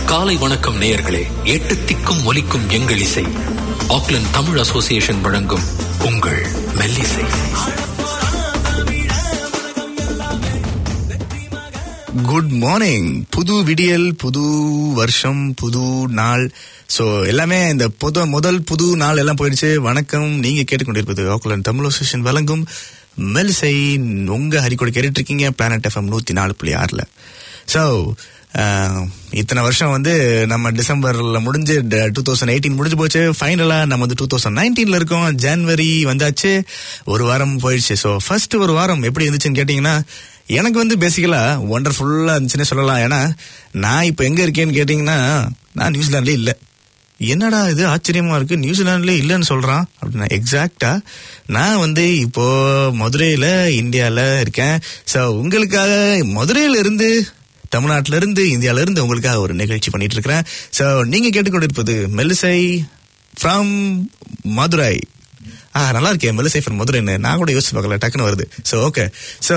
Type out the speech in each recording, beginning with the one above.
காலை வணக்கம் நேயர்களே எட்டு திக்கும் ஒலிக்கும் எங்கள் இசை ஆக்லண்ட் தமிழ் அசோசியேஷன் வழங்கும் உங்கள் மெல்லிசை குட் மார்னிங் புது விடியல் புது வருஷம் புது நாள் ஸோ எல்லாமே இந்த புது முதல் புது நாள் எல்லாம் போயிடுச்சு வணக்கம் நீங்க கேட்டுக்கொண்டிருப்பது ஆக்குலன் தமிழ் அசோசியேஷன் வழங்கும் மெல்சை உங்க ஹரிக்கோட கேட்டுட்டு இருக்கீங்க பிளானட் எஃப்எம் நூத்தி நாலு புள்ளி ஆறுல ஸோ இத்தனை வருஷம் வந்து நம்ம டிசம்பர்ல முடிஞ்சு டூ தௌசண்ட் எயிட்டீன் முடிஞ்சு போச்சு ஃபைனலா நம்ம வந்து டூ தௌசண்ட் நைன்டீன்ல இருக்கோம் ஜனவரி வந்தாச்சு ஒரு வாரம் போயிடுச்சு ஸோ ஃபர்ஸ்ட் ஒரு வாரம் எப்படி இருந்துச்சுன்னு கேட்டீங்கன்னா எனக்கு வந்து பேசிக்கலா ஒண்டர்ஃபுல்லா இருந்துச்சுன்னு சொல்லலாம் ஏன்னா நான் இப்போ எங்க இருக்கேன்னு கேட்டீங்கன்னா நான் நியூசிலாந்துல இல்ல என்னடா இது ஆச்சரியமா இருக்கு நியூசிலாந்துல இல்லைன்னு சொல்றான் அப்படின்னா எக்ஸாக்டா நான் வந்து இப்போ மதுரையில இந்தியால இருக்கேன் ஸோ உங்களுக்காக மதுரையில இருந்து தமிழ்நாட்டில இருந்து இந்தியால இருந்து உங்களுக்காக ஒரு நிகழ்ச்சி பண்ணிட்டு இருக்கிறேன் ஸோ நீங்க கேட்டுக்கொண்டிருப்பது மெல்லிசை ஃப்ரம் மதுரை ஆ நல்லா இருக்கேன் மெல்லிசை ஃப்ரம் மதுரைன்னு நான் கூட யோசிச்சு பார்க்கல டக்குன்னு வருது ஸோ ஓகே ஸோ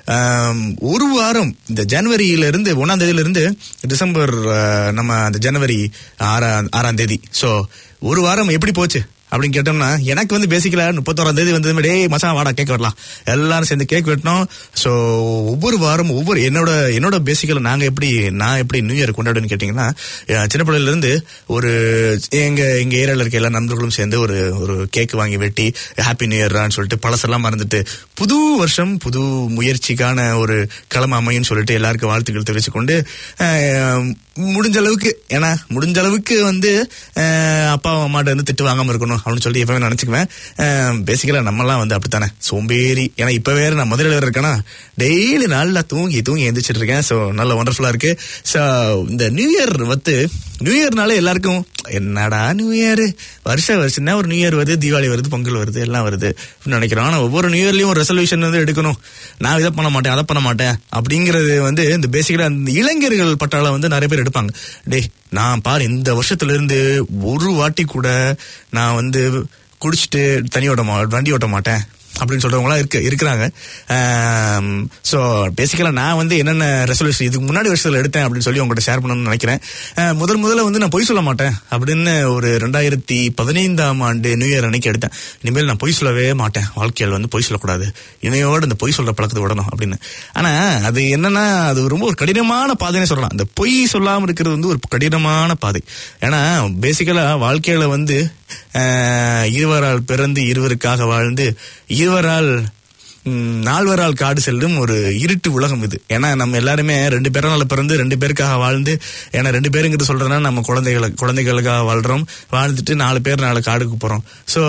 ஒரு வாரம் இந்த ஜனவரியில இருந்து ஒன்னாம் தேதியில இருந்து டிசம்பர் ஆஹ், நம்ம அந்த ஜனவரி ஆறாம் ஆறாம் தேதி ஸோ ஒரு வாரம் எப்படி போச்சு அப்படின்னு கேட்டோம்னா எனக்கு வந்து பேசிக்கலா முப்பத்தோராம் தேதி வந்து டேய் மச்சான் வாடா கேக் வெட்டலாம் எல்லாரும் சேர்ந்து கேக் வெட்டினோம் ஸோ ஒவ்வொரு வாரம் ஒவ்வொரு என்னோட என்னோட பேசிக்கல நாங்க எப்படி நான் எப்படி நியூ இயர் கொண்டாடுன்னு கேட்டீங்கன்னா அஹ், சின்ன பிள்ளையில இருந்து ஒரு எங்க எங்க ஏரியால இருக்க எல்லா நண்பர்களும் சேர்ந்து ஒரு ஒரு கேக் வாங்கி வெட்டி ஹாப்பி நியூ இயர்னு சொல்லிட்டு பழசெல்லாம் மறந்துட்டு புது வருஷம் புது முயற்சிக்கான ஒரு களம் அமையும் சொல்லிட்டு எல்லாருக்கும் வாழ்த்துக்கள் தெரிவிச்சு கொண்டு அஹ், முடிஞ்ச அளவுக்கு ஏன்னா முடிஞ்ச அளவுக்கு வந்து அஹ், அப்பா அம்மாட்ட வந்து திட்டு வாங்காம இருக்கணும் அப்படின்னு சொல்லி எப்பவுமே நினைச்சுக்குவேன் பேசிக்கலா நம்மலாம் வந்து அப்படித்தானே சோம்பேறி ஏன்னா இப்ப வேற நான் முதல்ல வேற இருக்கேன்னா டெய்லி நல்லா தூங்கி தூங்கி எந்திரிச்சிட்டு இருக்கேன் ஸோ நல்ல ஒண்டர்ஃபுல்லா இருக்கு ஸோ இந்த நியூ இயர் வந்து நியூ இயர்னால எல்லாருக்கும் என்னடா நியூ இயர் வருஷம் வருஷம்னா ஒரு நியூ இயர் வருது தீபாவளி வருது பொங்கல் வருது எல்லாம் வருது அப்படின்னு நினைக்கிறோம் ஆனா ஒவ்வொரு நியூ இயர்லயும் ஒரு ரெசல்யூஷன் வந்து எடுக்கணும் நான் இதை பண்ண மாட்டேன் அதை பண்ண மாட்டேன் அப்படிங்கிறது வந்து இந்த பேசிக்கலா இந்த இளைஞர்கள் பட்டாளம் வந்து நிறைய பேர் எடுப்பாங்க டேய் நான் பாரு இந்த வருஷத்துல இருந்து ஒரு வாட்டி கூட நான் வந்து குடிச்சிட்டு தனி ஓட்ட மா வண்டி ஓட்ட மாட்டேன் அப்படின்னு சொல்றவங்களாம் இருக்கு இருக்கிறாங்க ஸோ பேசிக்கலா நான் வந்து என்னென்ன ரெசல்யூஷன் இதுக்கு முன்னாடி வருஷத்துல எடுத்தேன் அப்படின்னு சொல்லி உங்கள்கிட்ட ஷேர் பண்ணணும்னு நினைக்கிறேன் அஹ், முதல் முதல்ல வந்து நான் பொய் சொல்ல மாட்டேன் அப்படின்னு ஒரு ரெண்டாயிரத்தி பதினைந்தாம் ஆண்டு நியூ இயர் அன்னைக்கு எடுத்தேன் இனிமேல் நான் பொய் சொல்லவே மாட்டேன் வாழ்க்கையில் வந்து பொய் சொல்லக்கூடாது இணையோட இந்த பொய் சொல்ற பழக்கத்தை விடணும் அப்படின்னு ஆனா அது என்னன்னா அது ரொம்ப ஒரு கடினமான பாதைன்னு சொல்லலாம் இந்த பொய் சொல்லாம இருக்கிறது வந்து ஒரு கடினமான பாதை ஏன்னா பேசிக்கலா வாழ்க்கையில வந்து அஹ், இருவரால் பிறந்து இருவருக்காக வாழ்ந்து இருவரால் ம், நால்வரால் காடு செல்லும் ஒரு இருட்டு உலகம் இது ஏன்னா நம்ம எல்லாருமே ரெண்டு பேரால பிறந்து ரெண்டு பேருக்காக வாழ்ந்து ஏன்னா ரெண்டு பேருங்கிறது சொல்றதுனா நம்ம குழந்தைகளை குழந்தைகளுக்காக வாழ்றோம் வாழ்ந்துட்டு நாலு பேர் நாலு காடுக்கு போறோம் ஸோ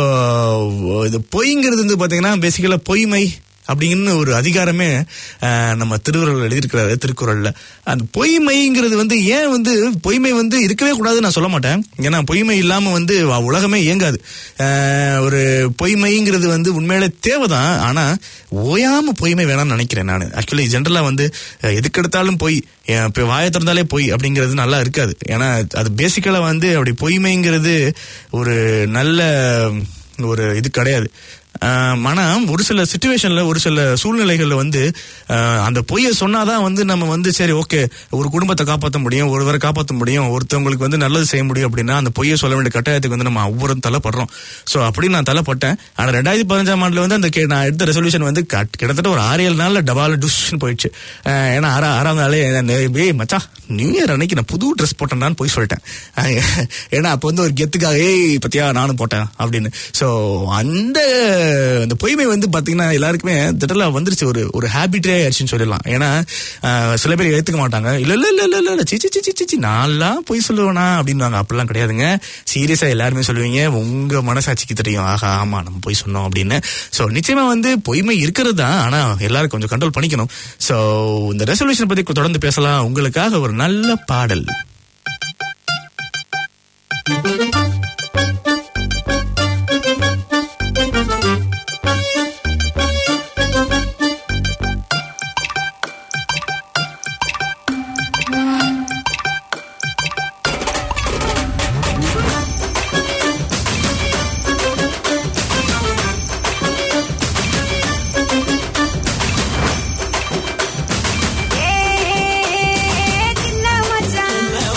இது பொய்ங்கிறது வந்து பாத்தீங்கன்னா பேசிக்கலா பொய்மை அப்படின்னு ஒரு அதிகாரமே அஹ், நம்ம திருக்குறள் எழுதியிருக்கிறாரு திருக்குறள்ல அந்த பொய்மைங்கிறது வந்து ஏன் வந்து பொய்மை வந்து இருக்கவே கூடாதுன்னு நான் சொல்ல மாட்டேன் ஏன்னா பொய்மை இல்லாம வந்து வ- உலகமே இயங்காது அஹ், ஒரு பொய்மைங்கிறது வந்து உண்மையிலே தேவைதான் ஆனா ஓயாம பொய்மை வேணாம்னு நினைக்கிறேன் நான் ஆக்சுவலி ஜென்ரலா வந்து அஹ், எதுக்கெடுத்தாலும் பொய் அஹ், இப்ப வாயை திறந்தாலே பொய் அப்படிங்கிறது நல்லா இருக்காது ஏன்னா அது பேசிக்கலா வந்து அப்படி பொய்மைங்கிறது ஒரு நல்ல ஒரு இது கிடையாது ஆஹ் ஆனா ஒரு சில சுச்சுவேஷன்ல ஒரு சில சூழ்நிலைகள்ல வந்து ஆஹ் அந்த பொய்யை சொன்னாதான் வந்து நம்ம வந்து சரி ஓகே ஒரு குடும்பத்தை காப்பாற்ற முடியும் ஒருவரை காப்பாற்ற முடியும் ஒருத்தவங்களுக்கு வந்து நல்லது செய்ய முடியும் அப்படின்னா அந்த பொய்யை சொல்ல வேண்டிய கட்டாயத்துக்கு வந்து நம்ம ஒவ்வொரு தலைப்படுறோம் சோ அப்படி நான் தலைப்பட்டேன் ஆனா ரெண்டாயிரத்தி பதினஞ்சாம் ஆண்டுல வந்து அந்த கே- நான் எடுத்த ரெசல்யூஷன் வந்து கட்- கிட்டத்தட்ட ஒரு ஆறு ஏழு நாள்ல டபால டுஷ்னு போயிடுச்சு ஆஹ் ஏன்னா ஆறா ஆறாம் நாளே ஏய் மச்சான் நியூ இயர் அன்னைக்கு நான் புது ட்ரெஸ் போட்டேன்னு போய் சொல்லிட்டேன் ஆஹ் ஏன்னா அப்போ வந்து ஒரு கெத்துக்காக ஏய் பத்தியா நானும் போட்டேன் அப்படின்னு சோ அந்த அந்த பொய்மை வந்து பாத்தீங்கன்னா எல்லாருக்குமே திடலா வந்துருச்சு ஒரு ஒரு ஹேபிட்டே ஆயிடுச்சுன்னு சொல்லலாம் ஏன்னா ஆஹ், சில பேர் ஏத்துக்க மாட்டாங்க இல்ல இல்ல இல்ல இல்ல இல்ல இல்ல சிச்சி சிச்சி சிச்சி நான்லாம் பொய் சொல்லுவேனா அப்படின்வாங்க அப்படிலாம் கிடையாதுங்க சீரியஸா எல்லாருமே சொல்லுவீங்க உங்க மனசாட்சிக்கு தெரியும் ஆஹா ஆமா நம்ம பொய் சொன்னோம் அப்படின்னு சோ நிச்சயமா வந்து பொய்மை இருக்கிறது தான் ஆனா எல்லாரும் கொஞ்சம் கண்ட்ரோல் பண்ணிக்கணும் சோ இந்த ரெசல்யூஷன் பத்தி தொடர்ந்து பேசலாம் உங்களுக்காக ஒரு நல்ல பாடல் ஏ சின்ன மச்சான்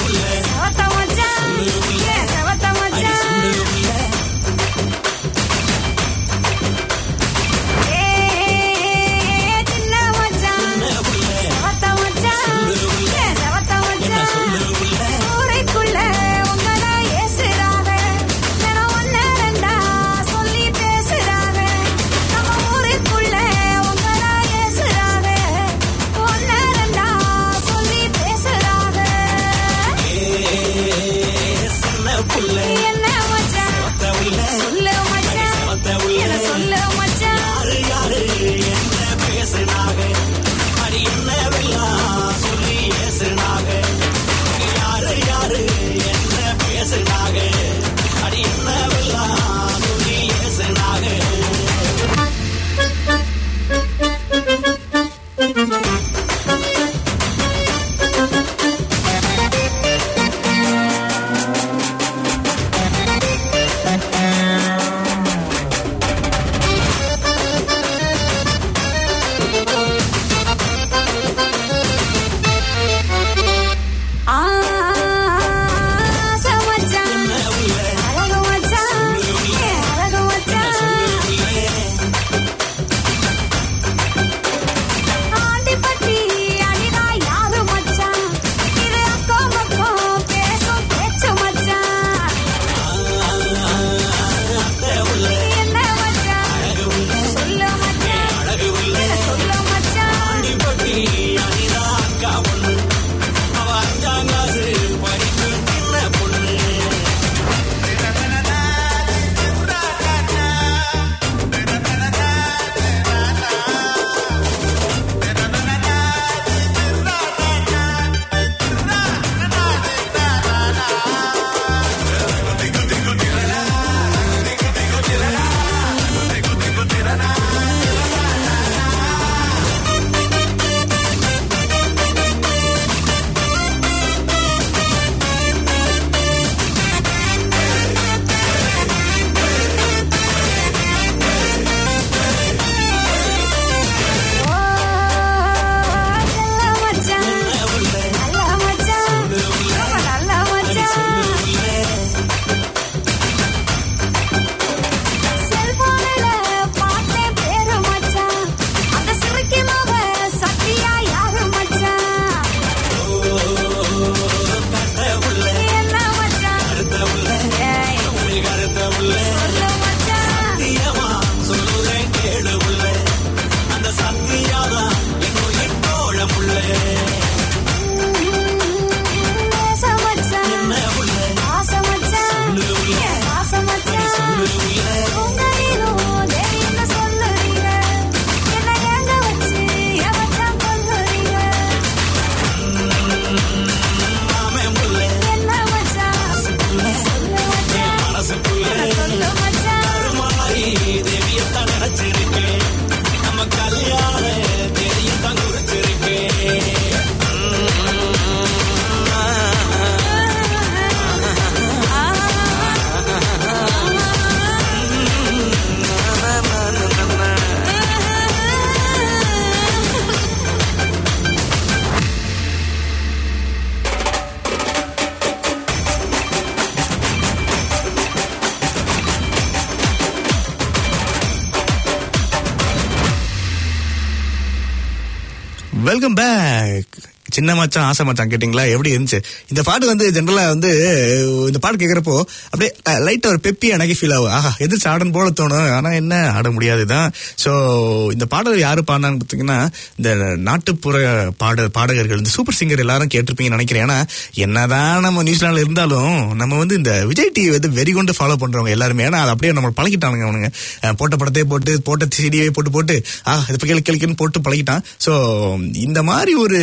வெல்கம் பேக் சின்ன மச்சான் ஆசை மச்சான் கேட்டிங்களா எப்படி இருந்துச்சு இந்த பாட்டு வந்து ஜென்ரலா வந்து இந்த பாட்டு கேட்குறப்போ அப்படியே லைட்டா ஒரு பெப்பி எனக்கு ஃபீல் ஆகும் ஆஹா எதிர்த்து ஆடணும் போல தோணும் ஆனா என்ன ஆட முடியாது தான் ஸோ இந்த பாடல் யாரு பாடினான்னு பார்த்தீங்கன்னா இந்த நாட்டுப்புற பாட பாடகர்கள் இந்த சூப்பர் சிங்கர் எல்லாரும் கேட்டிருப்பீங்கன்னு நினைக்கிறேன் ஏன்னா என்னதான் நம்ம நியூசிலாந்துல இருந்தாலும் நம்ம வந்து இந்த விஜய் டிவி வந்து வெறி கொண்டு ஃபாலோ பண்றவங்க எல்லாருமே ஏன்னா அது அப்படியே நம்ம பழகிட்டானுங்க அவனுங்க அஹ் போட்ட படத்தையே போட்டு போட்ட சிடியை போட்டு போட்டு ஆ இது கேளு கேளுக்குன்னு போட்டு பழகிட்டான் ஸோ இந்த மாதிரி ஒரு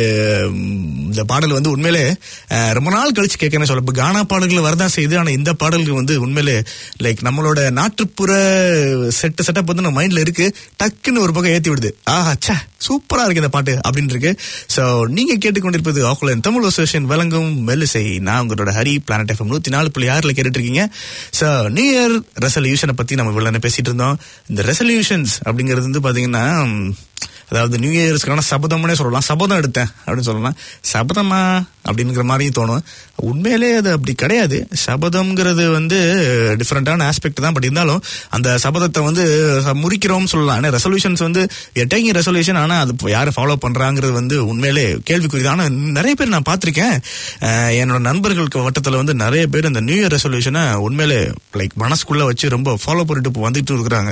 உம், இந்த பாடல் வந்து உண்மையிலே அஹ், ரொம்ப நாள் கழிச்சு கேட்கறேன் சொல்ல இப்போ கானா பாடல்கள் வரதான் செய்யுது ஆனா இந்த பாடல்கள் வந்து உண்மையிலே லைக் நம்மளோட நாட்டுப்புற செட் செட்டப் வந்து நம்ம மைண்ட்ல இருக்கு டக்குன்னு ஒரு பக்கம் ஏத்தி விடுது ஆஹா ச்சே சூப்பரா இருக்கு இந்த பாட்டு அப்படின்னு இருக்கு ஸோ நீங்க கேட்டுக்கொண்டிருப்பது ஆக்குலன் தமிழ் அசோசியேஷன் வழங்கும் மெல்லிசை நான் உங்களோட ஹரி பிளானட் எஃப்எம் நூத்தி நாலு புள்ளி ஆறுல கேட்டுட்டு இருக்கீங்க ஸோ நியூ இயர் ரெசல்யூஷனை பத்தி நம்ம இவ்வளவு நேரம் பேசிட்டு இருந்தோம் இந்த ரெசல்யூஷன்ஸ் அப்படிங்கிறது வந்து பாத்தீங்கன்னா உம், அதாவது நியூ இயர்ஸ்க்கான சபதம்னே சொல்லலாம் சபதம் எடுத்தேன் அப்படின்னு சொல்லலாம் சபதமா அப்படிங்கிற மாதிரியும் தோணும் உண்மையிலே அது அப்படி கிடையாது சபதம்ங்கிறது வந்து டிஃப்ரெண்டான ஆஸ்பெக்ட் தான் பட் இருந்தாலும் அந்த சபதத்தை வந்து முறிக்கிறோம் சொல்லலாம் ஏன்னா ரெசல்யூஷன்ஸ் வந்து டேக்கிங் ரெசல்யூஷன் ஆனால் அது இப்போ யாரை ஃபாலோ பண்றாங்கிறது வந்து உண்மையிலே கேள்விக்குரியது ஆனால் நிறைய பேர் நான் பார்த்துருக்கேன் அஹ் என்னோட நண்பர்களுக்கு வட்டத்தில் வந்து நிறைய பேர் அந்த நியூ இயர் ரெசல்யூஷனை உண்மையிலே லைக் மனசுக்குள்ள வச்சு ரொம்ப ஃபாலோ பண்ணிட்டு இப்போ வந்துட்டு இருக்கிறாங்க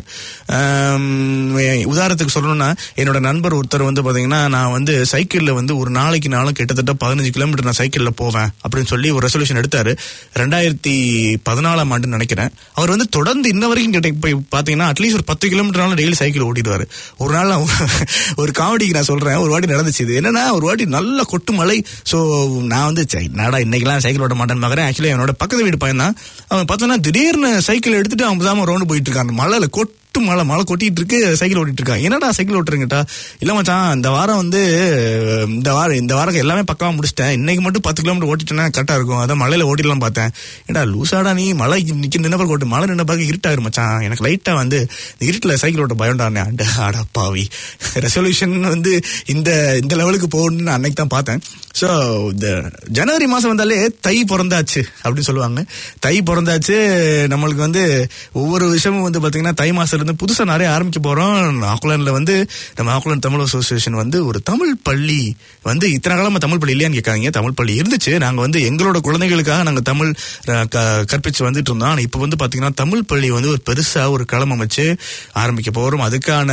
ஆம், உதாரணத்துக்கு சொல்லணும்னா என்னோட நண்பர் ஒருத்தர் வந்து பாத்தீங்கன்னா நான் வந்து சைக்கிள்ல வந்து ஒரு நாளைக்கு நாளும் கிட்டத்தட்ட பதினஞ்சு கிலோமீட்டர் நான் சைக்கிள்ல போவேன் அப்படின்னு சொல்லி ஒரு ரெசல்யூஷன் எடுத்தாரு ரெண்டாயிரத்தி பதினாலாம் ஆண்டு நினைக்கிறேன் அவர் வந்து தொடர்ந்து இன்ன வரைக்கும் கிட்ட போய் பாத்தீங்கன்னா அட்லீஸ்ட் ஒரு பத்து கிலோமீட்டர்னாலும் டெய்லி சைக்கிள் ஓட்டிடுவாரு ஒரு நாள் நான் ஒரு காமெடிக்கு நான் சொல்றேன் ஒரு வாட்டி நடந்துச்சு இது என்னன்னா ஒரு வாட்டி நல்ல கொட்டு மழை சோ நான் வந்து சரி, என்னடா இன்னைக்கெல்லாம் சைக்கிள் ஓட்ட மாட்டேன்னு பாக்குறேன் ஆக்சுவலி என்னோட பக்கத்து வீடு பையன் தான் அவன் பார்த்தோன்னா திடீர்னு சைக்கிள் எடுத்துட்டு அவன் தான் ரவுண்டு போயிட்டு இருக்கான் மழையில கொட்டு மழை மழை கொட்டிட்டு இருக்கு சைக்கிள் ஓட்டிட்டு இருக்கான் என்னடா சைக்கிள் ஓட்டுறீங்கட்டா இல்ல மச்சான் இந்த வாரம் வந்து இந்த வாரம் இந்த வாரம் எல்லாமே பக்கமா முடிச்சிட்டேன் இன்னைக்கு மட்டும் பத்து கிலோமீட்டர் ஓட்டிட்டேன்னா கரெக்டா இருக்கும் அதான் மழையில ஓட்டிடலாம் பார்த்தேன் ஏடா லூசாடா நீ மழை நிக்க நின்ன பிறகு ஓட்டு மழை நின்ன பிறகு இருட்டாயிரு மச்சான் எனக்கு லைட்டா வந்து இந்த இருட்டுல சைக்கிள் ஓட்ட பயம்டானே அட அடா பாவி ரெசல்யூஷன் வந்து இந்த இந்த லெவலுக்கு போகணும்னு நான் அன்னைக்கு தான் பார்த்தேன் ஸோ இந்த ஜனவரி மாசம் வந்தாலே தை பிறந்தாச்சு அப்படின்னு சொல்லுவாங்க தை பிறந்தாச்சு நம்மளுக்கு வந்து ஒவ்வொரு விஷயமும் வந்து பாத்தீங்கன்னா தை மாசத்துல இருந்து புதுசா நிறைய ஆரம்பிக்க போறோம் ஆக்குலாண்ட்ல வந்து நம்ம ஆக்குலாண்ட் தமிழ் அசோசியேஷன் வந்து ஒரு தமிழ் பள்ளி வந்து இத்தனை காலமா தமிழ் பள்ளி இல்லையான்னு கேட்காங்க தமிழ் பள்ளி இருந்துச்சு நாங்க வந்து எங்களோட குழந்தைகளுக்காக நாங்க தமிழ் அஹ், க- கற்பிச்சு வந்துட்டு இருந்தோம் ஆனா இப்போ வந்து பாத்தீங்கன்னா தமிழ் பள்ளி வந்து ஒரு பெருசா ஒரு களம் அமைச்சு ஆரம்பிக்க போறோம் அதுக்கான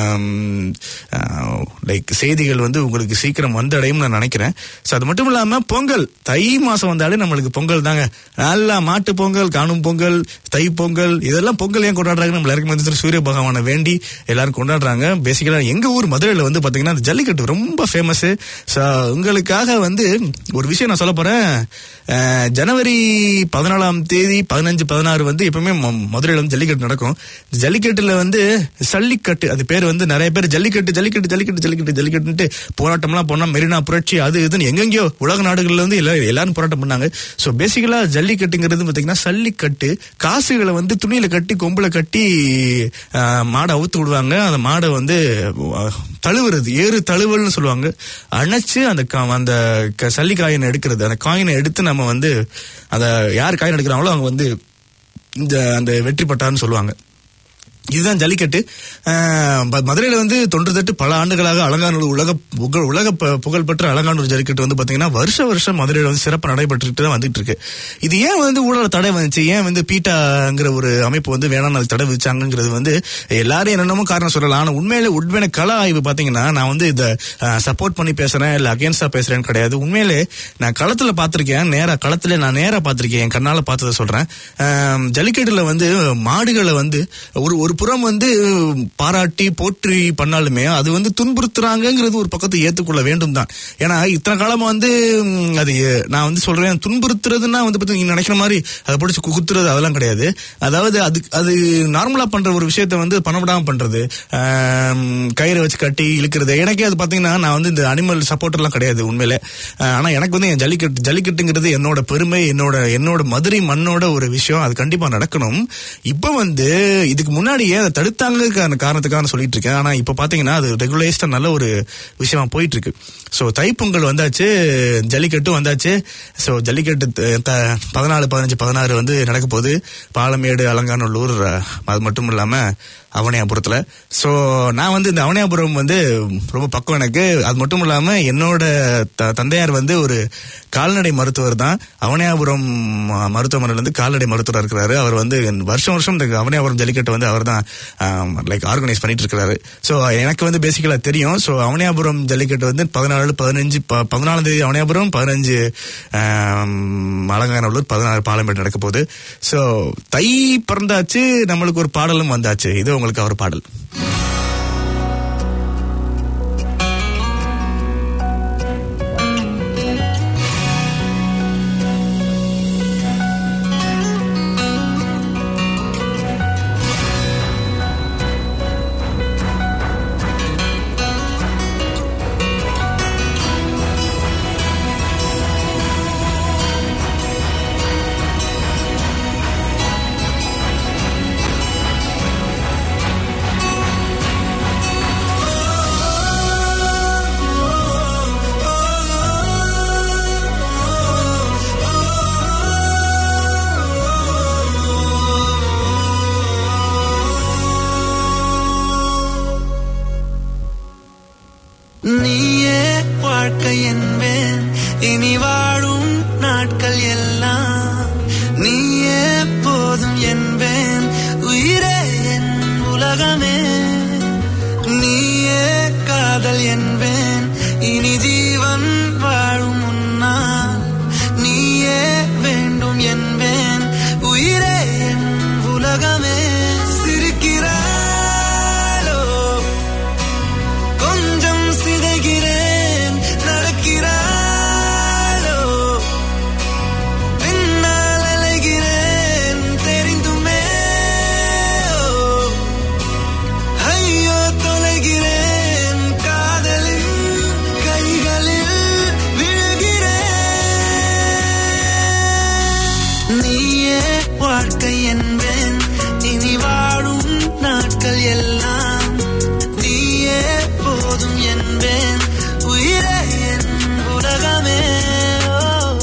லைக் செய்திகள் வந்து உங்களுக்கு சீக்கிரம் வந்தடையும் நான் நினைக்கிறேன் ஸோ அது மட்டும் இல்லாம பொங்கல் தை மாசம் வந்தாலே நம்மளுக்கு பொங்கல் தாங்க நல்லா மாட்டு பொங்கல் காணும் பொங்கல் தை பொங்கல் இதெல்லாம் பொங்கல் ஏன் கொண்டாடுறாங்க நம்ம எல்லாருக்கும் வந்து சூரிய பகவானை வேண்டி எல்லாரும் கொண்டாடுறாங்க பேசிக்கலா எங்க ஊர் மதுரையில வந்து பாத்தீங்கன்னா அந்த ஜல்லிக்கட்டு ரொம்ப ஃபேமஸ் ஸோ உங்களுக்காக வந்து ஒரு விஷயம் நான் சொல்ல போறேன் அஹ், ஜனவரி பதினாலாம் தேதி பதினஞ்சு பதினாறு வந்து எப்பவுமே ம- மதுரையில வந்து ஜல்லிக்கட்டு நடக்கும் இந்த ஜல்லிக்கட்டுல வந்து சல்லிக்கட்டு அது பேர் வந்து நிறைய பேர் ஜல்லிக்கட்டு ஜல்லிக்கட்டு ஜல்லிக்கட்டு ஜல்லிக்கட்டு ஜல்லிக்கட்டுன்ட்டு போராட்டம்லாம் போனா மெரினா புரட்சி அது இதுன்னு எங்கெங்கயோ உலக நாடுகள்ல வந்து எல்லா- எல்லாரும் போராட்டம் பண்ணாங்க ஸோ பேசிக்கலா ஜல்லிக்கட்டுங்கிறது பாத்தீங்கன்னா சல்லிக்கட்டு காசுகளை வந்து துணியில கட்டி கொம்புல கட்டி ஆஹ், மாடை அவுத்து விடுவாங்க அந்த மாடை வந்து ஆஹ், தழுவுறது ஏறு தழுவல்னு சொல்லுவாங்க அணைச்சு அந்த கா- அந்த க- சல்லி காயினை எடுக்கிறது அந்த காயினை எடுத்து நம்ம வந்து அந்த யார் காயின் எடுக்கிறாங்களோ அவங்க வந்து இந்த அந்த வெற்றி பட்டார்னு சொல்லுவாங்க இதுதான் ஜல்லிக்கட்டு ஆஹ் ம- மதுரையில வந்து தொன்று தட்டு பல ஆண்டுகளாக அலங்காநல்லூர் உலக புகழ் உலக ப- புகழ்பெற்ற அலங்காநல்லூர் ஜல்லிக்கட்டு வந்து பாத்தீங்கன்னா வருஷ வருஷம் மதுரையில வந்து சிறப்பு நடைபெற்றுட்டு தான் வந்துட்டு இருக்கு இது ஏன் வந்து ஊழல் தடை வந்துச்சு ஏன் வந்து பீட்டாங்கிற ஒரு அமைப்பு வந்து வேணாம் அது தடை வச்சாங்கிறது வந்து எல்லாரும் என்னென்னமோ காரணம் சொல்லலாம் ஆனா உண்மையிலே உண்மையான கள ஆய்வு பாத்தீங்கன்னா நான் வந்து இதை சப்போர்ட் பண்ணி பேசுறேன் இல்ல அகேன்ஸ்டா பேசுறேன்னு கிடையாது உண்மையிலே நான் களத்துல பார்த்திருக்கேன் நேரா களத்துல நான் நேரா பார்த்திருக்கேன் என் கண்ணால பார்த்ததை சொல்றேன் ஆம், ஜல்லிக்கட்டுல வந்து மாடுகளை வந்து ஒரு ஒரு புறம் வந்து பாராட்டி போற்றி பண்ணாலுமே அது வந்து துன்புறுத்துறாங்கங்கிறது ஒரு பக்கத்தை ஏத்துக்கொள்ள வேண்டும் தான் ஏன்னா இத்தனை காலமா வந்து ம், அது எ- நான் வந்து சொல்றேன் துன்புறுத்துறதுன்னா வந்து பார்த்தீங்க நீங்க நினைக்கிற மாதிரி அதை பிடிச்சி குத்துறது அதெல்லாம் கிடையாது அதாவது அது அது நார்மலா பண்ற ஒரு விஷயத்த வந்து பண்ண விடாம பண்றது ஆம், கயிறை வச்சு கட்டி இழுக்கிறது எனக்கே அது பாத்தீங்கன்னா நான் வந்து இந்த அனிமல் சப்போர்ட்டர்லாம் கிடையாது உண்மையில ஆஹ், ஆனா எனக்கு வந்து என் ஜல்லிக்கட்டு ஜல்லிக்கட்டுங்கிறது என்னோட பெருமை என்னோட என்னோட மதுரை மண்ணோட ஒரு விஷயம் அது கண்டிப்பா நடக்கணும் இப்ப வந்து இதுக்கு முன்னாடியே அதை தடுத்தாங்க காரணத்துக்காக நான் சொல்லிட்டு இருக்கேன் ஆனா இப்ப பாத்தீங்கன்னா அது ரெகுலைஸ்டா நல்ல ஒரு விஷயமா போயிட்டு இருக்கு சோ தைப்பொங்கல் வந்தாச்சு ஜல்லிக்கட்டும் வந்தாச்சு சோ ஜல்லிக்கட்டு த- த- பதினாலு பதினஞ்சு பதினாறு வந்து நடக்க போகுது பாலமேடு அலங்காநல்லூர் அஹ், அது மட்டும் இல்லாம அவனியாபுரத்துல சோ நான் வந்து இந்த அவனியாபுரம் வந்து ரொம்ப பக்கம் எனக்கு அது மட்டும் இல்லாம என்னோட த- தந்தையார் வந்து ஒரு கால்நடை மருத்துவர் தான் அவனியாபுரம் அஹ், மருத்துவமனையில இருந்து கால்நடை மருத்துவரா இருக்கிறாரு அவர் வந்து வருஷம் வருஷம் இந்த அவனியாபுரம் ஜல்லிக்கட்டு வந்து அவர் தான் லைக் ஆர்கனைஸ் பண்ணிட்டு இருக்கிறாரு சோ எனக்கு வந்து பேசிக்கலா தெரியும் சோ அவனியாபுரம் ஜல்லிக்கட்டு வந்து பதினாலு பதினஞ்சு ப- பதினாலாம் தேதி அவனியாபுரம் பதினஞ்சு அலங்காநல்லூர் பதினாறு பாலமேடு நடக்க போகுது சோ தை பிறந்தாச்சு நம்மளுக்கு ஒரு பாடலும் வந்தாச்சு இது உங்களுக்கு அவர் பாடல் நீயே வாழ்க்கை என்பேன் இனி வாழும் நாட்கள் எல்லாம் நீயே போதும் என்பேன் உயிரே என் உலகமே நீயே காதல் என்பேன் இனி ஜீவன் வாழும் முன்னால் நீயே வேண்டும் என்பேன் உயிரே என் உலகமே சிரிக்கிறாளோ கொஞ்சம் சிதைகிறேன் நடக்கிறாளோ பின்னால் அலைகிறேன் தெரிந்துமே ஓ, ஐயோ தொலைகிறேன் காதலின் கைகளில் விழுகிறேன் நீயே வாழ்க்கை என்பேன் இனி வாழும் நாட்கள் எல்லாம் நீயே போதும் என்பேன் உயிரே என் உலகமே ஓ.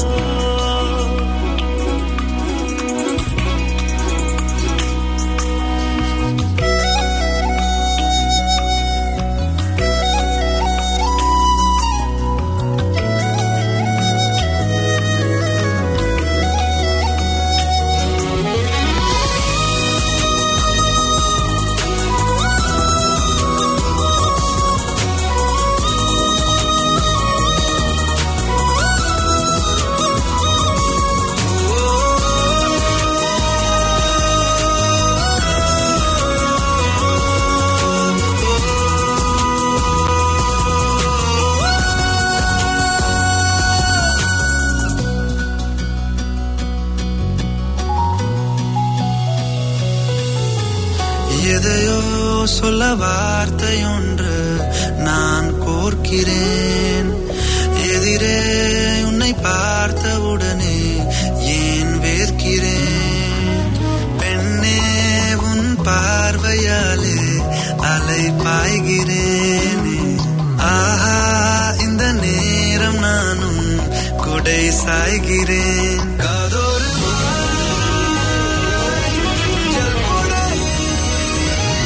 எதையோ சொல்ல வார்த்தை ஒன்று நான் கோர்க்கிறேன் எதிரே உன்னை பார்த்தவுடனே ஏன் வேர்க்கிறேன் பெண்ணே உன் பார்வையாலே அலை பாய்கிறேனே ஆஹா இந்த நேரம் நானும் குடை சாய்கிறேன் காதோறு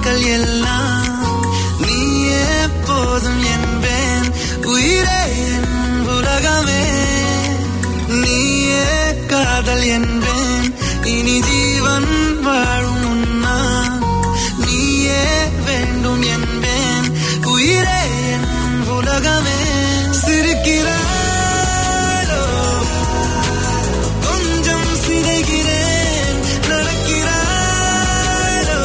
நாட்கள் எல்லாம் நீயே போதும் என்பேன் உயிரே என் உலகமே நீயே காதல் என்பேன் இனி ஜீவன் வாழும் உன்னால் நீயே வேண்டும் என்பேன் உயிரே என் உலகமே சிரிக்கிறாளோ கொஞ்சம் சிதைகிறேன் நடக்கிறாளோ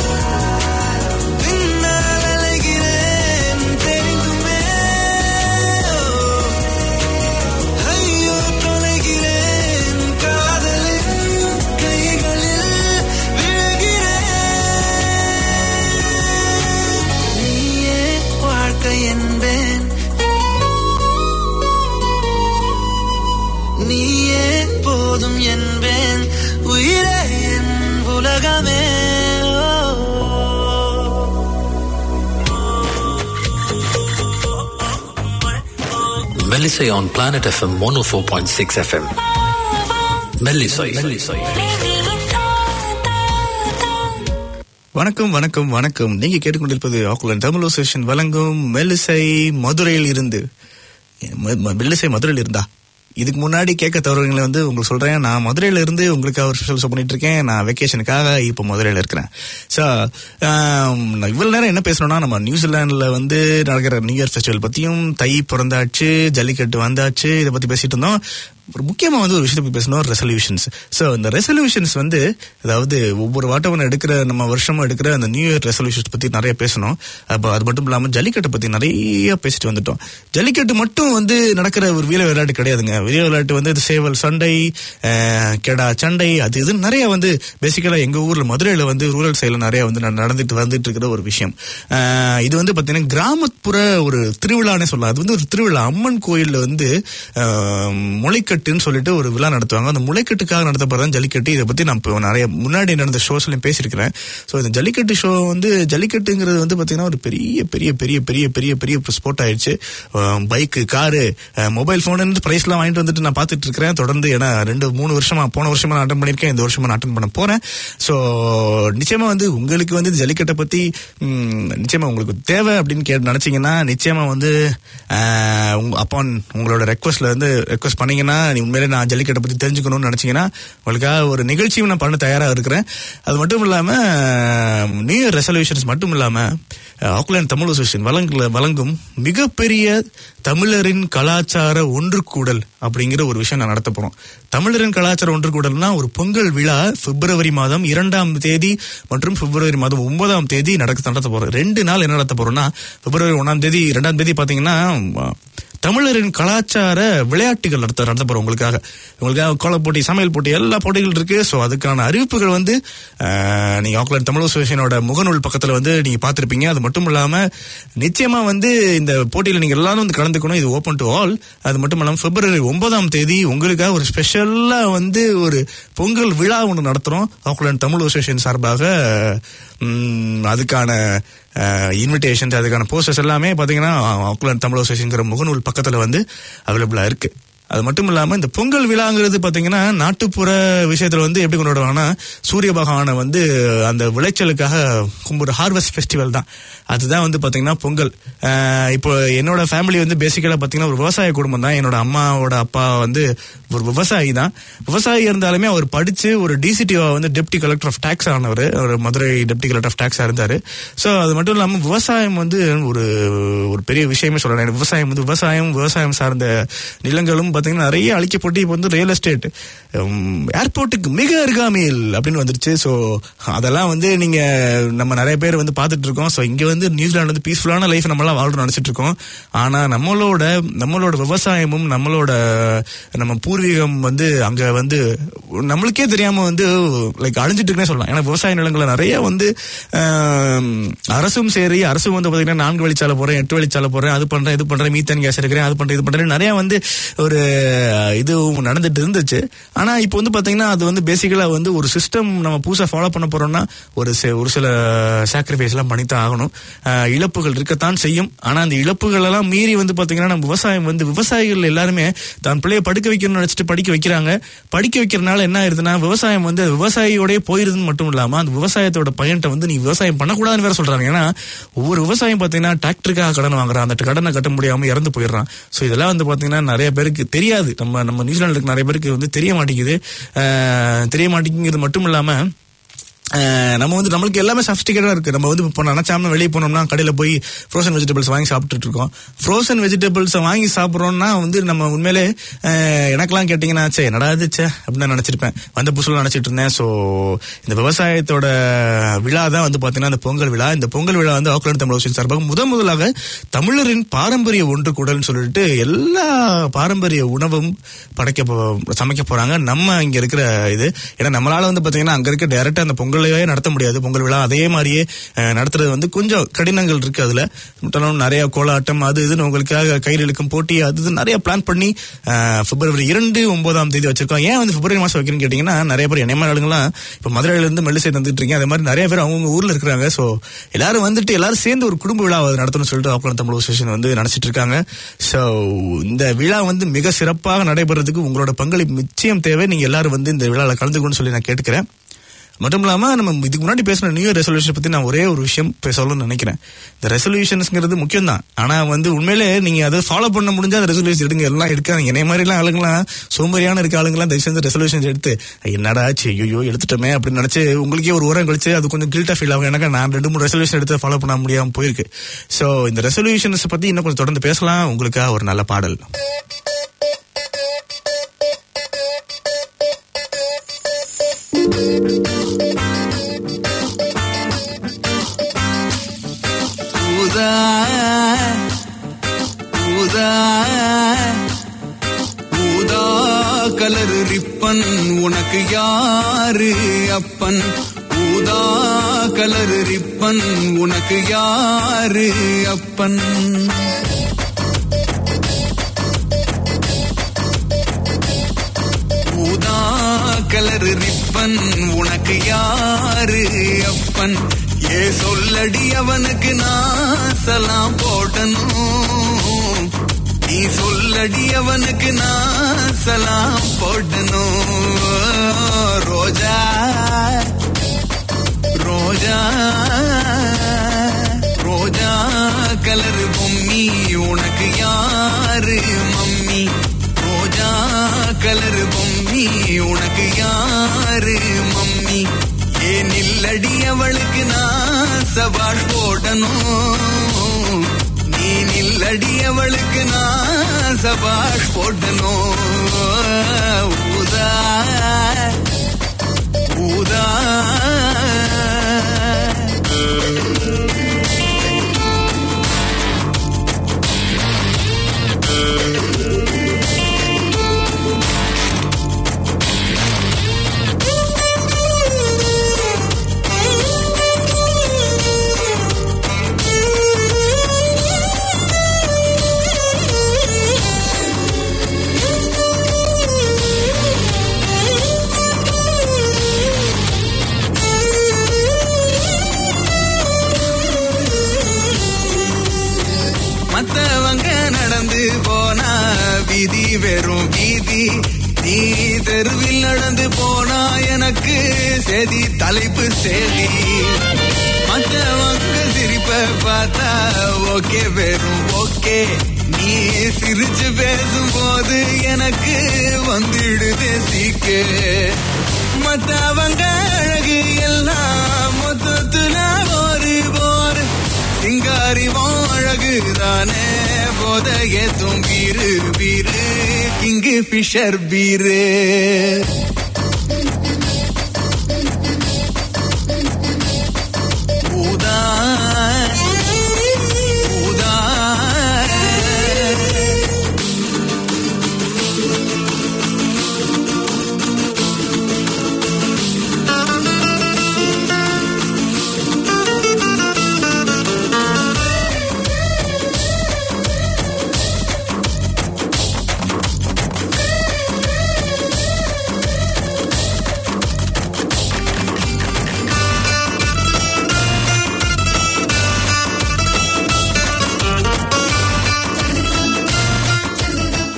பின்னால் அலைகிறேன் தெரிந்துமே ஐயோ தொலைகிறேன் காதலின் கைகளில் விழுகிறேன் நீயே வாழ்க்கை என்பேன் நீயே போதும் என்பேன் உயிரே என் உலகமே மெல்லிசை on planet FM one O four point six FM மெல்லிசை மெல்லிசை வணக்கம் வணக்கம் வணக்கம் நீங்க கேட்டுக்கொண்டிருப்பது ஆக்குலன் தமிழ் அசோசியேஷன் வழங்கும் மெல்லிசை மதுரையில் இருந்து ம- ம- மெல்லிசை மதுரையில் இருந்தா இதுக்கு முன்னாடி கேட்க தவறுகளை வந்து உங்களுக்கு சொல்றேன் நான் மதுரையில இருந்து உங்களுக்கு ஒரு ஸ்பெஷல் ஷோ பண்ணிட்டு இருக்கேன் நான் வெக்கேஷனுக்காக இப்போ மதுரையில இருக்கிறேன் ஸோ இவ்வளவு நேரம் என்ன பேசணும்னா நம்ம நியூசிலாந்துல வந்து நடக்கிற நியூ இயர் ஃபெஸ்டிவல் பத்தியும் தை பிறந்தாச்சு ஜல்லிக்கட்டு வந்தாச்சு இதை பத்தி பேசிட்டு இருந்தோம் ஒரு முக்கியமா வந்து ஒரு விஷயத்தை பத்தி பேசணும் ரெசல்யூஷன்ஸ் ஸோ இந்த ரெசல்யூஷன்ஸ் வந்து அதாவது ஒவ்வொரு வாட்டவன் எடுக்கிற நம்ம வருஷமும் எடுக்கிற அந்த நியூ இயர் ரெசல்யூஷன்ஸ் பத்தி நிறைய பேசணும் அப்போ அது மட்டும் இல்லாம ஜல்லிக்கட்டை பத்தி நிறைய பேசிட்டு வந்துட்டோம் ஜல்லிக்கட்டு மட்டும் வந்து நடக்கிற ஒரு வீர விளையாட்டு கிடையாதுங்க வீர விளையாட்டு வந்து இது சேவல் சண்டை அஹ், கெடா சண்டை அது இது நிறைய வந்து பேசிக்கலா எங்க ஊர்ல மதுரையில வந்து ரூரல் சைடுல நிறைய வந்து நட- நடந்துட்டு வந்துட்டு இருக்கிற ஒரு விஷயம் அஹ், இது வந்து பாத்தீங்கன்னா கிராமப்புற ஒரு திருவிழானே சொல்லலாம் அது வந்து ஒரு திருவிழா அம்மன் கோயில்ல வந்து அஹ், முளைக்கட்டுன்னு சொல்லிட்டு ஒரு விழா நடத்துவாங்க அந்த முளைக்கட்டுக்காக நடத்தப்படுறது ஜல்லிக்கட்டு இதை பத்தி நான் இப்போ நிறைய முன்னாடி நடந்த ஷோஸ்லயும் பேசியிருக்கிறேன் ஸோ இந்த ஜல்லிக்கட்டு ஷோ வந்து ஜல்லிக்கட்டுங்கிறது வந்து பாத்தீங்கன்னா ஒரு பெரிய பெரிய பெரிய பெரிய பெரிய பெரிய ஸ்போர்ட் ஆயிடுச்சு பைக்கு காரு மொபைல் ஃபோன் பிரைஸ்லாம் வாங்கிட்டு வந்துட்டு நான் பார்த்துட்டு இருக்கிறேன் தொடர்ந்து ஏன்னா ரெண்டு மூணு வருஷமா போன வருஷமா நான் அட்டன் பண்ணியிருக்கேன் இந்த வருஷமா நான் அட்டன் பண்ண போறேன் ஸோ நிச்சயமா வந்து உங்களுக்கு வந்து இந்த ஜல்லிக்கட்டை பத்தி ம், நிச்சயமா உங்களுக்கு தேவை அப்படின்னு கேட்டு நினைச்சீங்கன்னா நிச்சயமா வந்து ஆஹ், உங்க அப்பான் உங்களோட ரெக்வஸ்ட்ல வந்து ரெக்வஸ்ட் பண்ணீங்கன்னா நீ உண்மையிலே நான் ஜல்லிக்கட்டை பத்தி தெரிஞ்சுக்கணும்னு நினைச்சீங்கன்னா உங்களுக்காக ஒரு நிகழ்ச்சியும் நான் பண்ண தயாரா இருக்கிறேன் அது மட்டும் இல்லாம நியூ இயர் ரெசல்யூஷன்ஸ் மட்டும் இல்லாம ஆக்லாந்து தமிழ் அசோசியேஷன் வழங்குல வழங்கும் மிகப்பெரிய தமிழரின் கலாச்சார ஒன்று கூடல் அப்படிங்கிற ஒரு விஷயம் நான் நடத்த போறோம் தமிழரின் கலாச்சார ஒன்று கூடல்னா ஒரு பொங்கல் விழா பிப்ரவரி மாதம் இரண்டாம் தேதி மற்றும் பிப்ரவரி மாதம் ஒன்பதாம் தேதி நடக்க நடத்த போறோம் ரெண்டு நாள் என்ன நடத்த போறோம்னா பிப்ரவரி ஒன்னாம் தேதி இரண்டாம் தேதி பாத்தீங்கன்னா தமிழரின் கலாச்சார விளையாட்டுகள் நடத்த நடத்த போறோம் உங்களுக்காக உங்களுக்காக கோலப் போட்டி சமையல் போட்டி எல்லா போட்டிகள் இருக்கு ஸோ அதுக்கான அறிவிப்புகள் வந்து அஹ், நீங்க ஆக்லாந்து தமிழ் அசோசியேஷனோட முகநூல் பக்கத்துல வந்து நீங்க பார்த்திருப்பீங்க அது மட்டும் இல்லாம நிச்சயமா வந்து இந்த போட்டியில நீங்க எல்லாரும் வந்து கலந்துக்கணும் இது ஓப்பன் டு ஆல் அது மட்டும் இல்லாம பிப்ரவரி ஒன்பதாம் தேதி உங்களுக்காக ஒரு ஸ்பெஷலா வந்து ஒரு பொங்கல் விழா ஒன்று நடத்துறோம் ஆக்லாந்து தமிழ் அசோசியேஷன் சார்பாக ம், அதுக்கான இன்விடேஷன்ஸ் அதுக்கான போஸ்டர்ஸ் எல்லாமே பாத்தீங்கன்னா ஆக்லாந்து தமிழ் அசோசியேஷன்ங்கிற முகநூல் பக்கத்துல வந்து அவைலபிளா இருக்கு அது மட்டும் இல்லாம இந்த பொங்கல் விழாங்கிறது பாத்தீங்கன்னா நாட்டுப்புற விஷயத்துல வந்து எப்படி கொண்டாடுவாங்கன்னா சூரிய பகவானை வந்து அந்த விளைச்சலுக்காக கும்பிடுற ஹார்வெஸ்ட் ஃபெஸ்டிவல் தான் அதுதான் வந்து பாத்தீங்கன்னா பொங்கல் அஹ் இப்போ என்னோட ஃபேமிலி வந்து பேசிக்கலா பாத்தீங்கன்னா ஒரு விவசாய குடும்பம் தான் என்னோட அம்மாவோட அப்பா வந்து ஒரு விவசாயி தான் விவசாயி இருந்தாலுமே அவர் படிச்சு ஒரு டிசிடிஓ வந்து டெப்டி கலெக்டர் ஆஃப் டாக்ஸ் ஆனவர் ஒரு மதுரை டெப்டி கலெக்டர் ஆஃப் டாக்ஸா இருந்தாரு ஸோ அது மட்டும் இல்லாம விவசாயம் வந்து ஒரு ஒரு பெரிய விஷயமே சொல்லலாம் எனக்கு விவசாயம் வந்து விவசாயம் விவசாயம் சார்ந்த நிலங்களும் பாத்தீங்கன்னா நிறைய அழிக்கப்பட்டு இப்போ வந்து ரியல் எஸ்டேட் ஏர்போர்ட்டுக்கு மிக அருகாமையில் அப்படின்னு வந்துருச்சு ஸோ அதெல்லாம் வந்து நீங்க நம்ம நிறைய பேர் வந்து பார்த்துட்டு இருக்கோம் ஸோ இங்க வந்து நியூசிலாந்து வந்து பீஸ்ஃபுல்லான லைஃப் நம்மளாம் வாழ்றோம் நினைச்சிட்டு இருக்கோம் ஆனா நம்மளோட நம்மளோட விவசாயமும் நம்மளோட நம்ம பூர்வீகம் வந்து அங்க வந்து நம்மளுக்கே தெரியாம வந்து லைக் அழிஞ்சிட்டு இருக்குன்னே சொல்லலாம் ஏன்னா விவசாய நிலங்களை நிறைய வந்து ஆம், அரசும் சரி அரசும் வந்து பாத்தீங்கன்னா நான்கு வழிச்சாலை போறேன் எட்டு வழிச்சாலை போறேன் அது பண்றேன் இது பண்றேன் மீத்தன் கேஸ் எடுக்கிறேன் அது பண்றேன் இது பண்றேன் நிறைய வந்து ஒரு அஹ், இது நடந்துட்டு இருந்துச்சு ஆனா இப்போ வந்து பாத்தீங்கன்னா அது வந்து பேசிக்கலா வந்து ஒரு சிஸ்டம் நம்ம புதுசா ஃபாலோ பண்ண போறோம்னா ஒரு சி- ஒரு சில சாக்ரிஃபைஸ் எல்லாம் பண்ணித்தான் ஆகணும் அஹ், இழப்புகள் இருக்கத்தான் செய்யும் ஆனா அந்த இழப்புகள் எல்லாம் மீறி வந்து பாத்தீங்கன்னா நம்ம விவசாயம் வந்து விவசாயிகள் எல்லாருமே தான் பிள்ளைய படுக்க வைக்கணும்னு நினைச்சிட்டு படிக்க வைக்கிறாங்க படிக்க வைக்கிறனால என்ன ஆயிருதுன்னா விவசாயம் வந்து விவசாயியோடய போயிருதுன்னு மட்டும் இல்லாம அந்த விவசாயத்தோட பயன்ட்ட வந்து நீ விவசாயம் பண்ணக்கூடாதுன்னு வேற சொல்றாங்க ஏன்னா ஒவ்வொரு விவசாயம் பாத்தீங்கன்னா டிராக்டருக்காக கடன் வாங்குறான் அந்த கடனை கட்ட முடியாம இறந்து போயிடுறான் சோ இதெல்லாம் வந்து பாத்தீங்கன்னா நிறைய பேருக்கு தெரியாது நம்ம நம்ம நியூசிலாந்துல இருக்க நிறைய பேருக்கு வந்து தெரிய மாட்டேங்குது அஹ், தெரிய மாட்டேங்குது மட்டும் இல்லாம அஹ் நம்ம வந்து நம்மளுக்கு எல்லாமே சப்ஸ்டிகேட்டா இருக்கு நம்ம வந்து இப்போ நினைச்சாம வெளியே போனோம்னா கடையில போய் ஃப்ரோசன் வெஜிடபிள்ஸ் வாங்கி சாப்பிட்டுட்டு இருக்கோம் ஃப்ரோசன் வெஜிடபிள்ஸ் வாங்கி சாப்பிட்றோம்னா வந்து நம்ம உண்மையிலே அஹ், எனக்கெல்லாம் கேட்டிங்கன்னா சே என்னடா இது ச்சே அப்படின்னு நான் நினைச்சிருப்பேன் வந்த புதுசுல நினைச்சிட்டு இருந்தேன் ஸோ இந்த விவசாயத்தோட விழா தான் வந்து பாத்தீங்கன்னா இந்த பொங்கல் விழா இந்த பொங்கல் விழா வந்து ஆக்லாந்து தமிழ் ஹவுசிங் சார்பாக முதன் முதலாக தமிழரின் பாரம்பரிய ஒன்று கூடல்னு சொல்லிட்டு எல்லா பாரம்பரிய உணவும் படைக்க போ- சமைக்க போறாங்க நம்ம இங்க இருக்கிற இது ஏன்னா நம்மளால வந்து பாத்தீங்கன்னா அங்க இருக்க டைரக்டா அந்த பொங்கலையே நடத்த முடியாது பொங்கல் விழா அதே மாதிரியே அஹ், நடத்துறது வந்து கொஞ்சம் கடினங்கள் இருக்கு அதுல மட்டும் நிறைய கோலாட்டம் அது இதுன்னு உங்களுக்காக கயிறு இழுக்கும் போட்டி அது இது நிறைய பிளான் பண்ணி அஹ், பிப்ரவரி இரண்டு ஒன்பதாம் தேதி வச்சிருக்கோம் ஏன் வந்து பிப்ரவரி மாசம் வைக்கணும்னு கேட்டீங்கன்னா நிறைய பேர் என்னை மாதிரி ஆளுங்கலாம் இப்ப மதுரையில இருந்து மெல்லிசை தந்துட்டு இருக்கீங்க அதே மாதிரி நிறைய பேர் அவங்கவுங்க ஊர்ல இருக்கிறாங்க சோ எல்லாரும் வந்துட்டு எல்லாரும் சேர்ந்து ஒரு குடும்ப விழா நடத்தணும்னு சொல்லிட்டு ஆக்லாந்து தமிழ் ஸ்டேஷன் வந்து நினைச்சிட்டு இருக்காங்க சோ இந்த விழா வந்து மிக சிறப்பாக நடைபெறதுக்கு உங்களோட பங்களிப்பு நிச்சயம் தேவை நீங்க எல்லாரும் வந்து இந்த விழாவில் கலந்துக்கணும்னு சொல்லி நான் கேட்டுக்கிறேன் மட்டும் இல்லாம நம்ம இதுக்கு முன்னாடி பேசின நியூ இயர் ரெசல்யூஷன் பத்தி நான் ஒரே ஒரு விஷயம் இப்ப சொல்லணும்னு நினைக்கிறேன் இந்த ரெசல்யூஷன்ஸ்ங்கிறது முக்கியம் தான் ஆனா வந்து உண்மையிலே நீங்க அதை ஃபாலோ பண்ண முடிஞ்சா அந்த ரெசல்யூஷன் எடுங்க எல்லாம் எடுக்காதீங்க என்னை மாதிரி எல்லாம் ஆளுங்களாம் சோம்பேறியான இருக்க ஆளுங்களாம் தயவு செஞ்சு ரெசல்யூஷன் எடுத்து என்னடா ஐயோ எடுத்துட்டோமே அப்படின்னு நினைச்சு உங்களுக்கே ஒரு உரம் கழிச்சு அது கொஞ்சம் கில்ட்டா ஃபீல் ஆகும் எனக்கு நான் ரெண்டு மூணு ரெசல்யூஷன் எடுத்து ஃபாலோ பண்ண முடியாம போயிருக்கு சோ இந்த ரெசல்யூஷன்ஸ் பத்தி இன்னும் கொஞ்சம் தொடர்ந்து பேசலாம் உங்களுக்காக ஒரு நல்ல பாடல் ஊதா ஊதா ஊதா கலர் ரிப்பன் உனக்கு யாரு அப்பன் ஊதா கலர் ரிப்பன் உனக்கு யாரு அப்பன் ஊதா கலர் ரிப்பன் உனக்கு யாரு அப்பன் ஏ சொல்லடி அவனுக்கு நான் சலாம் போடணும் நீ சொல்லடி அவனுக்கு நான் சலாம் போடணும் ரோஜா ரோஜா ரோஜா கலர் பொம்மி உனக்கு யாரு மம்மி ரோஜா கலர் பொம்மி உனக்கு யாரு மம்மி ஏன் இல்லடி அவளுக்கு நான் சவால் போடணும் நீ நில்லடி அவளுக்கு நான் சவால் போடணும் ஊதா ஊதா மத்தவங்க நடந்து போனா வீதி வெறும் வீதி நீ தெருவில் நடந்து போனா எனக்கு செதி தலைப்பு செதி மத்தவங்க சிரிப்ப பார்த்தா ஓகே வெறும் ஓகே நீ சிரிச்சு பேசும்போது எனக்கு வந்துடுதே சீக்கு மத்தவங்க அழகு எல்லாம் மொத்தத்துல ஒரு போர் சிங்காரி அழகுதானே போதைய தும்பீரு பீரு கிங்கு பிஷர் பீரு ஊதா ஊதா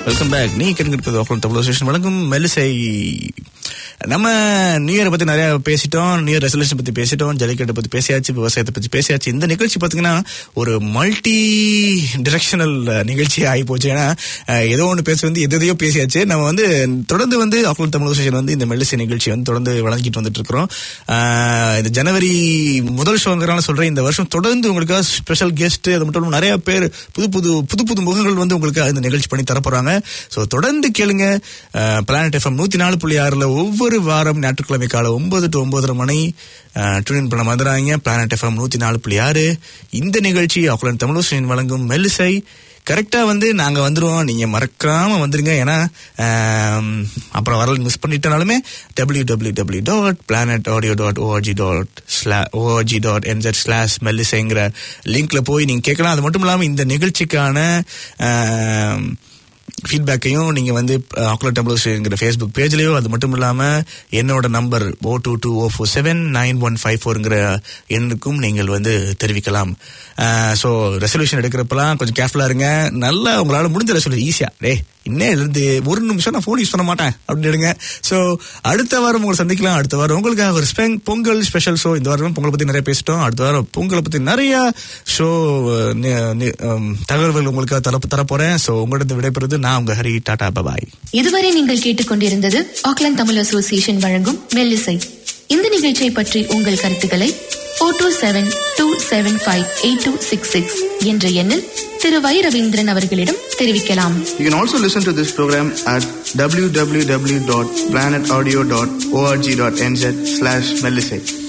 வெல்கம் பேக் நீ கேட்டுக்கிட்டு ஓக்கலம் தமிழ் ஸ்டேஷன் வழங்கும் மெல்லிசை நம்ம நியூ இயரை பத்தி நிறைய பேசிட்டோம் நியூ இயர் ரெசல்யூஷன் பத்தி பேசிட்டோம் ஜல்லிக்கட்டை பத்தி பேசியாச்சு விவசாயத்தை பத்தி பேசியாச்சு இந்த நிகழ்ச்சி பாத்தீங்கன்னா ஒரு மல்டி டிரெக்ஷனல் நிகழ்ச்சி ஆகி போச்சு ஏன்னா அஹ், ஏதோ ஒன்று பேச வந்து எது எதையோ பேசியாச்சு நம்ம வந்து தொடர்ந்து வந்து ஆக்குலம் தமிழ் ஸ்டேஷன் வந்து இந்த மெல்லிசை நிகழ்ச்சி வந்து தொடர்ந்து வழங்கிட்டு வந்துட்டு இருக்கிறோம் அஹ், இந்த ஜனவரி முதல் ஷோங்கிறனால சொல்றேன் இந்த வருஷம் தொடர்ந்து உங்களுக்கு ஸ்பெஷல் கெஸ்ட் அது மட்டும் இல்லாம நிறைய பேர் புது புது புது புது முகங்கள் வந்து உங்களுக்கு இந்த நிகழ்ச்சி பண்ணி தரப்போறாங்க ஸோ தொடர்ந்து கேளுங்க பிளானட் எஃப்எம் நூத்தி நாலு புள்ளி ஆறுல ஒவ்வொரு வாரம் ஞாயிற்றுக்கிழமை காலை ஒன்பது டு ஒன்பதரை மணி டியூன் பண்ண வந்துடுறாங்க பிளானட் எஃப்எம் நூத்தி நாலு புள்ளி ஆறு இந்த நிகழ்ச்சி ஆக்குலன் தமிழ் வழங்கும் மெல்லிசை கரெக்டா வந்து நாங்க வந்துருவோம் நீங்க மறக்காம வந்துருங்க ஏன்னா ஆம், அப்புறம் வரல மிஸ் பண்ணிட்டனாலுமே W W W dot planet audio dot org dot slash org dot என்ஜெட் ஸ்லாஷ் மெல்லிசைங்கிற லிங்க்ல போய் நீங்க கேட்கலாம் அது மட்டும் இல்லாம இந்த நிகழ்ச்சிக்கான ஆம், ஃபீட்பேக்கையும் நீங்க வந்து ஆக்குலர் டம்பிள்ஸ்ங்கிற ஃபேஸ்புக் பேஜ்லயோ அது மட்டும் இல்லாம என்னோட number O two two O four seven nine one five ஃபோருங்கிற எண்ணுக்கும் நீங்கள் வந்து தெரிவிக்கலாம் ஸோ ரெசல்யூஷன் எடுக்கிறப்பெல்லாம் கொஞ்சம் கேர்ஃபுல்லா இருங்க நல்லா உங்களால முடிஞ்ச ரெசல்யூஷன் ஈஸியா டே இன்னையில இருந்து ஒரு நிமிஷம் நான் ஃபோன் யூஸ் பண்ண மாட்டேன் அப்படின்னு எடுங்க ஸோ அடுத்த வாரம் உங்களை சந்திக்கலாம் அடுத்த வாரம் உங்களுக்காக ஒரு ஸ்பெங் பொங்கல் ஸ்பெஷல் ஷோ இந்த வாரம் பொங்கலை பத்தி நிறைய பேசிட்டோம் அடுத்த வாரம் பொங்கலை பத்தி நிறைய ஷோ தகவல்கள் உங்களுக்கு தர தர போறேன் ஸோ உங்களிடத்து விடைபெறுது நான் உங்க ஹரி டாடா பபாய் இதுவரை நீங்கள் கேட்டுக்கொண்டிருந்தது ஆக்லாந்து தமிழ் அசோசியேஷன் வழங்கும் மெல்லிசை இந்த நிகழ்ச்சியை பற்றி உங்கள் கருத்துக்களை four two seven two seven five eight two six six என்ற எண்ணில் திரு வை ரவீந்திரன் அவர்களிடம் தெரிவிக்கலாம் You can also listen to this program at www.planetaudio.org.nz slash Melisate.